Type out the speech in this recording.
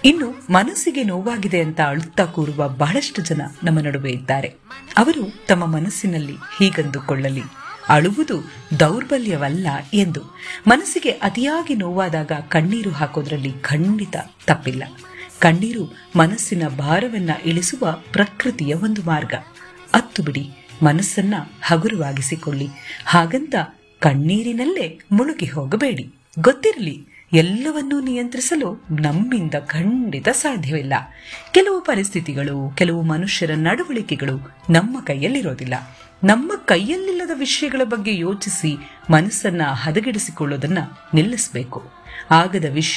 ಇನ್ನು ಮನಸ್ಸಿಗೆ ನೋವಾಗಿದೆ ಅಂತ ಅಳುತ್ತಾ ಕೂರುವ ಬಹಳಷ್ಟು ಜನ ನಮ್ಮ ನಡುವೆ ಇದ್ದಾರೆ ಅವರು ತಮ್ಮ ಮನಸ್ಸಿನಲ್ಲಿ ಹೀಗಂದುಕೊಳ್ಳಲಿ ಅಳುವುದು ದೌರ್ಬಲ್ಯವಲ್ಲ ಎಂದು ಮನಸ್ಸಿಗೆ ಅತಿಯಾಗಿ ನೋವಾದಾಗ ಕಣ್ಣೀರು ಹಾಕೋದ್ರಲ್ಲಿ ಖಂಡಿತ ತಪ್ಪಿಲ್ಲ ಕಣ್ಣೀರು ಮನಸ್ಸಿನ ಭಾರವನ್ನ ಇಳಿಸುವ ಪ್ರಕೃತಿಯ ಒಂದು ಮಾರ್ಗ ಅತ್ತು ಬಿಡಿ ಮನಸ್ಸನ್ನ ಹಗುರವಾಗಿಸಿಕೊಳ್ಳಿ ಹಾಗಂತ ಕಣ್ಣೀರಿನಲ್ಲೇ ಮುಳುಗಿ ಹೋಗಬೇಡಿ ಗೊತ್ತಿರಲಿ ಎಲ್ಲವನ್ನೂ ನಿಯಂತ್ರಿಸಲು ನಮ್ಮಿಂದ ಖಂಡಿತ ಸಾಧ್ಯವಿಲ್ಲ ಕೆಲವು ಪರಿಸ್ಥಿತಿಗಳು ಕೆಲವು ಮನುಷ್ಯರ ನಡವಳಿಕೆಗಳು ನಮ್ಮ ಕೈಯಲ್ಲಿರೋದಿಲ್ಲ ನಮ್ಮ ಕೈಯಲ್ಲಿಲ್ಲದ ವಿಷಯಗಳ ಬಗ್ಗೆ ಯೋಚಿಸಿ ಮನಸ್ಸನ್ನ ಹದಗೆಡಿಸಿಕೊಳ್ಳೋದನ್ನ ನಿಲ್ಲಿಸಬೇಕು ಆಗದ ವಿಷಯ